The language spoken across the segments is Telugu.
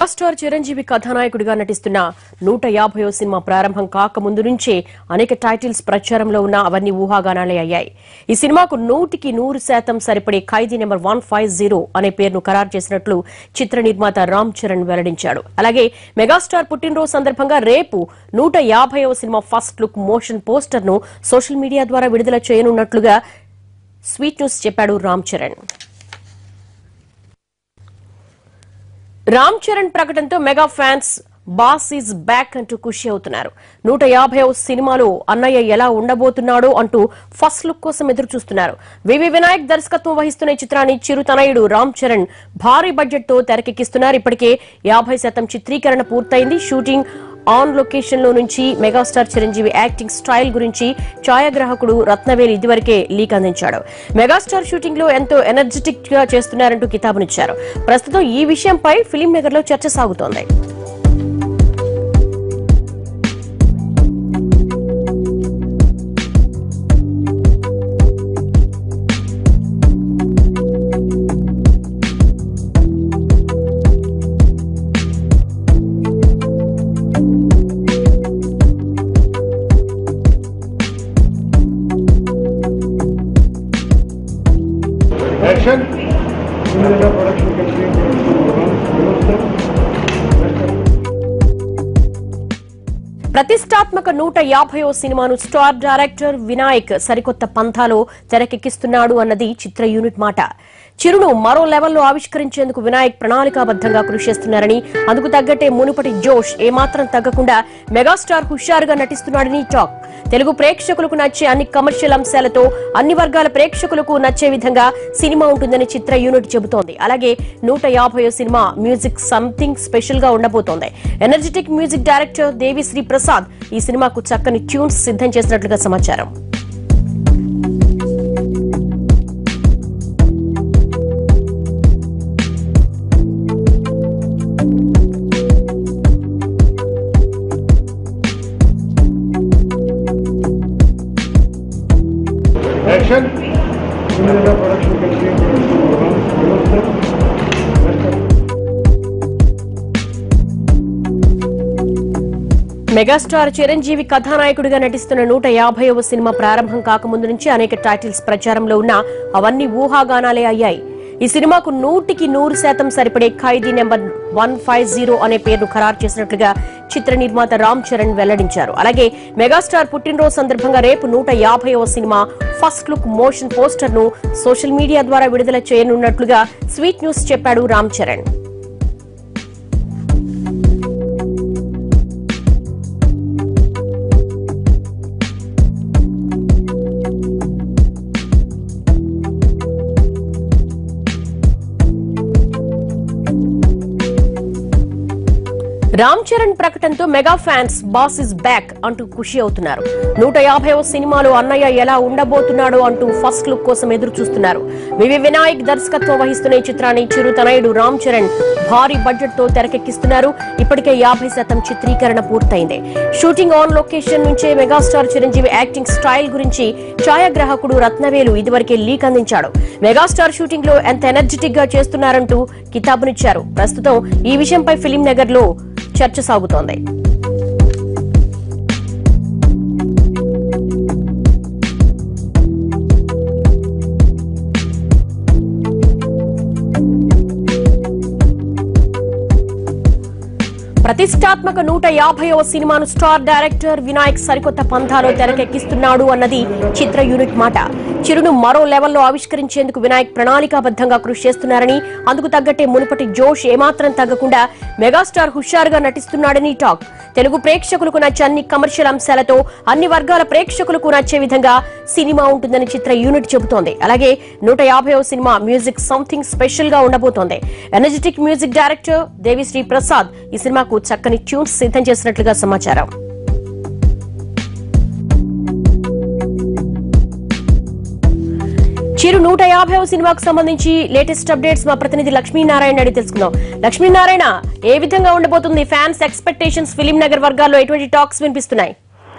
మెగాస్టార్ చిరంజీవి కథానాయకుడిగా నటిస్తున్న నూట యాభైవ సినిమా ప్రారంభం కాకముందు నుంచే అనేక టైటిల్స్ ప్రచారంలో ఉన్న అవన్నీ ఊహాగానాలే అయ్యాయి ఈ సినిమాకు నూటికి నూరు శాతం సరిపడే ఖైదీ నెంబర్ వన్ ఫైవ్ జీరో అనే పేరును ఖరారు చేసినట్లు చిత్ర నిర్మాత రామ్ చరణ్ వెల్లడించాడు అలాగే మెగాస్టార్ పుట్టినరోజు సందర్భంగా రేపు నూట యాభైవ cinema first look motion poster ను సోషల్ మీడియా ద్వారా విడుదల చేయనున్నట్లుగా స్వీట్ న్యూస్ చెప్పాడు రామ్ చరణ్ రామ్ చరణ్ ప్రకటనతో mega fans boss is back అంటూ ఖుషి అవుతున్నారు నూట యాభై సినిమాలో అన్నయ్య ఎలా ఉండబోతున్నాడో అంటూ ఫస్ట్ లుక్ కోసం ఎదురు చూస్తున్నారు వివి వినాయక్ దర్శకత్వం వహిస్తున్న ఈ చిత్రాన్ని చిరుతనయుడు రామ్ చరణ్ భారీ బడ్జెట్ తో తెరకెక్కిస్తున్నారు ఇప్పటికే యాభై శాతం చిత్రీకరణ పూర్తయింది షూటింగ్ ఆన్ లొకేషన్ లో నుంచి మెగాస్టార్ చిరంజీవి యాక్టింగ్ స్టైల్ గురించి ఛాయాగ్రాహకుడు రత్నవేలు ఇదివరకే లీక్ అందించాడు మెగాస్టార్ షూటింగ్ లో ఎంతో ఎనర్జెటిక్ గా చేస్తున్నారంటూ కితాబునిచ్చారు ప్రస్తుతం ఈ విషయంపై ఫిలిం నగర్ లో చర్చ సాగుతోంది Action! Similar production ప్రతిష్టాత్మక నూట యాభైవ సినిమాను స్టార్ డైరెక్టర్ వినాయక్ సరికొత్త పంథాలో తెరకెక్కిస్తున్నాడు అన్నది చిత్ర యూనిట్ మాట చిరును మరో లెవెల్లో ఆవిష్కరించేందుకు వినాయక్ ప్రణాళికాబద్దంగా కృషి చేస్తున్నారని అందుకు తగ్గట్టే మునుపటి జోష్ ఏమాత్రం తగ్గకుండా మెగాస్టార్ హుషారుగా నటిస్తున్నాడని టాక్ తెలుగు ప్రేక్షకులకు నచ్చే అన్ని కమర్షియల్ అంశాలతో అన్ని వర్గాల ప్రేక్షకులకు నచ్చే విధంగా సినిమా ఉంటుందని చిత్ర యూనిట్ చెబుతోంది అలాగే నూట యాభై సినిమా మ్యూజిక్ సంథింగ్ స్పెషల్ గా ఉండబోతోంది energetic music director Devi Sri Prasad ఈ సినిమాకు చక్కని ట్యూన్స్ సిద్ధం చేసినట్లుగా సమాచారం Action! Similar production megastar Chiranjeevi కథానాయకుడిగా నటిస్తున్న నూట యాభైవ సినిమా ప్రారంభం కాకముందు నుంచి అనేక టైటిల్స్ ప్రచారంలో ఉన్నా అవన్నీ ఊహాగానాలే అయ్యాయి ఈ సినిమాకు నూటికి నూరు శాతం సరిపడే ఖైదీ నెంబర్ వన్ ఫైవ్ జీరో అనే పేరును ఖరారు చేసినట్లుగా చిత్ర నిర్మాత రామ్ చరణ్ వెల్లడించారు అలాగే మెగాస్టార్ పుట్టినరోజు సందర్భంగా రేపు నూట యాభైవ cinema first look motion poster ను సోషల్ మీడియా ద్వారా విడుదల చేయనున్నట్లుగా స్వీట్ న్యూస్ చెప్పాడు రామ్ చరణ్ రామ్ చరణ్ ప్రకటనతో mega fans boss is back అంటూ ఖుషి అవుతున్నారు నూట యాభైవ సినిమాలో అన్నయ్య ఎలా ఉండబోతున్నాడో అంటూ ఫస్ట్ లుక్ కోసం ఎదురు చూస్తున్నారు వివి వినాయక్ దర్శకత్వం వహిస్తున్న ఈ చిత్రాన్ని చిరుతనయుడు రామ్ చరణ్ భారీ బడ్జెట్ తో తెరకెక్కిస్తున్నారు ఇప్పటికే యాభై శాతం చిత్రీకరణ పూర్తయింది షూటింగ్ ఆన్ లొకేషన్ నుంచే మెగాస్టార్ చిరంజీవి యాక్టింగ్ స్టైల్ గురించి ఛాయాగ్రాహకుడు రత్నవేలు ఇదివరకే లీక్ అందించాడు మెగాస్టార్ షూటింగ్ లో ఎంత ఎనర్జెటిక్ గా చేస్తున్నారంటూ కితాబునిచ్చారు ప్రస్తుతం ఈ విషయంపై ఫిలిం నగర్ లో చర్చ సాగుతోంది ప్రతిష్టాత్మక నూట యాభైవ సినిమాను స్టార్ డైరెక్టర్ వినాయక్ సరికొత్త పంథాలో తెరకెక్కిస్తున్నాడు అన్నది చిత్ర యూనిట్ మాట చిరును మరో లెవెల్లో ఆవిష్కరించేందుకు వినాయక్ ప్రణాళికాబద్దంగా కృషి చేస్తున్నారని అందుకు తగ్గట్టే మునుపటి జోష్ ఏమాత్రం తగ్గకుండా మెగాస్టార్ హుషారుగా నటిస్తున్నాడని టాక్ తెలుగు ప్రేక్షకులకు నచ్చే అన్ని కమర్షియల్ అంశాలతో అన్ని వర్గాల ప్రేక్షకులకు నచ్చే విధంగా సినిమా ఉంటుందని చిత్ర యూనిట్ చెబుతోంది అలాగే నూట యాభైవ సినిమా మ్యూజిక్ సంథింగ్ స్పెషల్ గా ఉండబోతోంది energetic music director Devi Sri Prasad ఈ సినిమాకు చక్కని ట్యూన్స్ సిద్ధం చేసినట్లుగా సమాచారం చిరు నూట యాభైవ సినిమాకు సంబంధించి లేటెస్ట్ అప్డేట్స్ మా ప్రతినిధి లక్ష్మీనారాయణ అడిగి తెలుసుకుందాం లక్ష్మీనారాయణ ఏ విధంగా ఉండబోతుంది ఫ్యాన్స్ ఎక్స్పెక్టేషన్స్ ఫిలిం నగర్ వర్గాల్లో ఎటువంటి టాక్స్ వినిపిస్తున్నాయి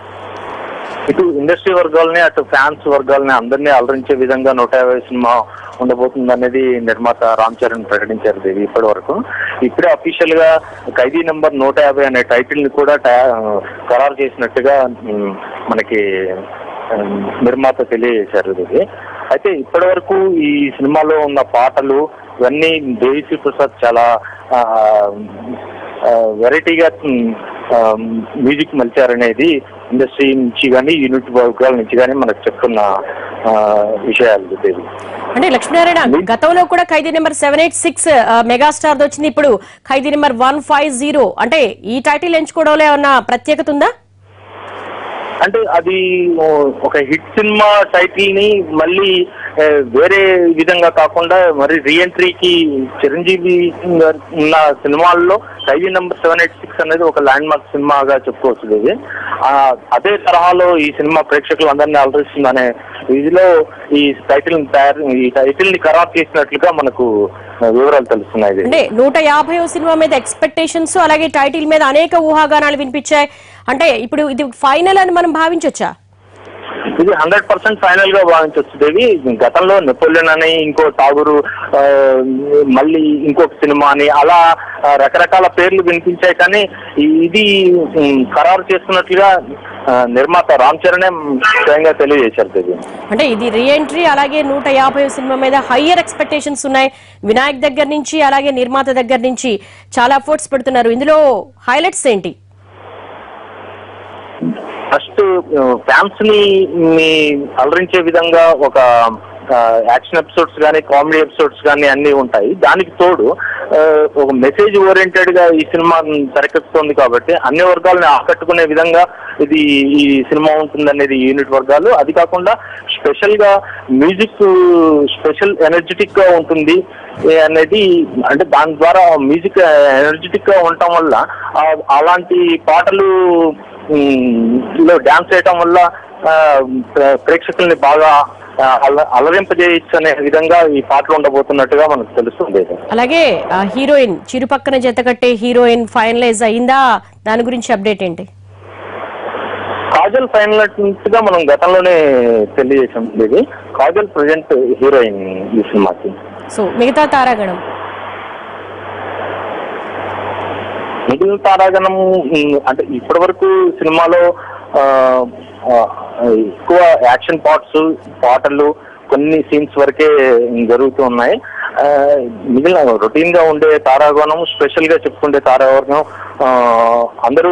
ఇటు ఇండస్ట్రీ వర్గాలని అటు ఫ్యాన్స్ వర్గాలని అందరినీ అలరించే విధంగా నూట యాభై సినిమా ఉండబోతుంది అనేది నిర్మాత రామ్ చరణ్ ప్రకటించారు దేవి ఇప్పటి వరకు ఇప్పుడే అఫీషియల్ గా ఖైదీ నెంబర్ నూట యాభై అనే టైటిల్ ని కూడా తయా- ఖరారు చేసినట్టుగా ఉమ్, మనకి ఉమ్, నిర్మాత తెలియజేశారు ఇది అయితే ఇప్పటి వరకు ఈ సినిమాలో ఉన్న పాటలు ఇవన్నీ దేవిశ్రీ ప్రసాద్ చాలా ఆ, ఆ, వెరైటీగా ఉమ్, ఆ, మ్యూజిక్ మలిచారనేది ఇండస్ట్రీ నుంచి కానీ యూనిట్ వర్గాల నుంచి కానీ మనకు చెప్తున్న ఆ, విషయాలు దేవి అంటే లక్ష్మీనారాయణ గతంలో కూడా Khaidi number seven eight six megastar వచ్చింది ఇప్పుడు Khaidi number one five zero అంటే ఈ టైటిల్ ఎంచుకోవడంలో ఏమన్నా ప్రత్యేకత ఉందా అంటే అది ఓ, ఒక హిట్ సినిమా టైటిల్ ని మళ్ళీ ఏ, వేరే విధంగా కాకుండా మరి రీఎంట్రీకి చిరంజీవి గారు ఉన్న సినిమాల్లో Khaidi number seven eight six అనేది ఒక ల్యాండ్ మార్క్ సినిమాగా చెప్పుకోవచ్చు ఇది ఆ, అదే తరహాలో ఈ సినిమా ప్రేక్షకులు అందరినీ అలరిస్తుందనే ఇదిలో ఈ టైటిల్ తయారు ఈ టైటిల్ ని ఖరారు చేసినట్లుగా మనకు వివరాలు తెలుస్తున్నాయి ఇది. అంటే నూట యాభై సినిమా మీద ఎక్స్పెక్టేషన్స్ అలాగే టైటిల్ మీద అనేక ఊహాగానాలు వినిపించాయి అంటే ఇప్పుడు ఇది ఫైనల్ అని మనం భావించొచ్చా ఇది హండ్రెడ్ పర్సెంట్ ఫైనల్ గా భావించవచ్చు దేవి గతంలో నెపోలియన్ అని ఇంకో టాగూరు ఆ, మళ్ళీ ఇంకొక సినిమా అని అలా ఆ, రకరకాల పేర్లు వినిపించాయి కానీ ఇది ఉమ్, ఖరారు చేస్తున్నట్లుగా ఆ, నిర్మాత రామ్ చరణే స్వయంగా తెలియజేశారు దేవి అంటే ఇది రీఎంట్రీ అలాగే నూట యాభై సినిమా మీద హయ్యర్ ఎక్స్పెక్టేషన్స్ ఉన్నాయి వినాయక్ దగ్గర నుంచి అలాగే నిర్మాత దగ్గర నుంచి చాలా ఎఫర్ట్స్ పెడుతున్నారు ఇందులో హైలైట్స్ ఏంటి ఫస్ట్ ఫ్యాన్స్ ని ని అలరించే విధంగా ఒక యాక్షన్ ఎపిసోడ్స్ కానీ కామెడీ ఎపిసోడ్స్ కానీ అన్ని ఉంటాయి దానికి తోడు ఆ, ఒక మెసేజ్ ఓరియంటెడ్ గా ఈ సినిమా తెరకెక్కుతోంది కాబట్టి అన్ని వర్గాలని ఆకట్టుకునే విధంగా ఇది ఈ సినిమా ఉంటుందనేది యూనిట్ వర్గాలు అది కాకుండా స్పెషల్ గా మ్యూజిక్ స్పెషల్ ఎనర్జెటిక్ గా ఉంటుంది ఏ అనేది అంటే దాని ద్వారా మ్యూజిక్ ఎనర్జెటిక్ గా ఉండటం వల్ల ఆ- అలాంటి పాటలు ఉమ్, లో డాన్స్ చేయటం వల్ల ఆ, ప్ర- ప్రేక్షకుల్ని బాగా ఆ, అల అలరింపజేయచ్చు అనే విధంగా ఈ పాటలు ఉండబోతున్నట్టుగా మనకు తెలుస్తుంది అలాగే ఆ, హీరోయిన్ చిరుపక్కన జతకట్టే హీరోయిన్ ఫైనలైజ్ అయిందా దాని గురించి అప్డేట్ ఏంటి కాజల్ ఫైనల్ గా మనం గతంలోనే తెలియజేసాం ఇది కాజల్ ప్రజెంట్ హీరోయిన్ ఈ సినిమాకి సో మిగతా తారాగణం మిగిలిన తారాగణం ఉమ్, అంటే ఇప్పటి వరకు సినిమాలో ఆ, ఆ, ఎక్కువ యాక్షన్ పార్ట్స్ పాటలు కొన్ని సీన్స్ వరకే జరుగుతూ ఉన్నాయి ఆ, మిగిలిన రొటీన్ గా ఉండే తారాగణం స్పెషల్ గా చెప్పుకుంటే తారాగణం ఆ, అందరూ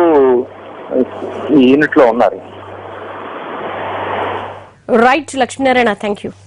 ఈ యూనిట్ లో ఉన్నారు రైట్ లక్ష్మీనారాయణ థ్యాంక్ యూ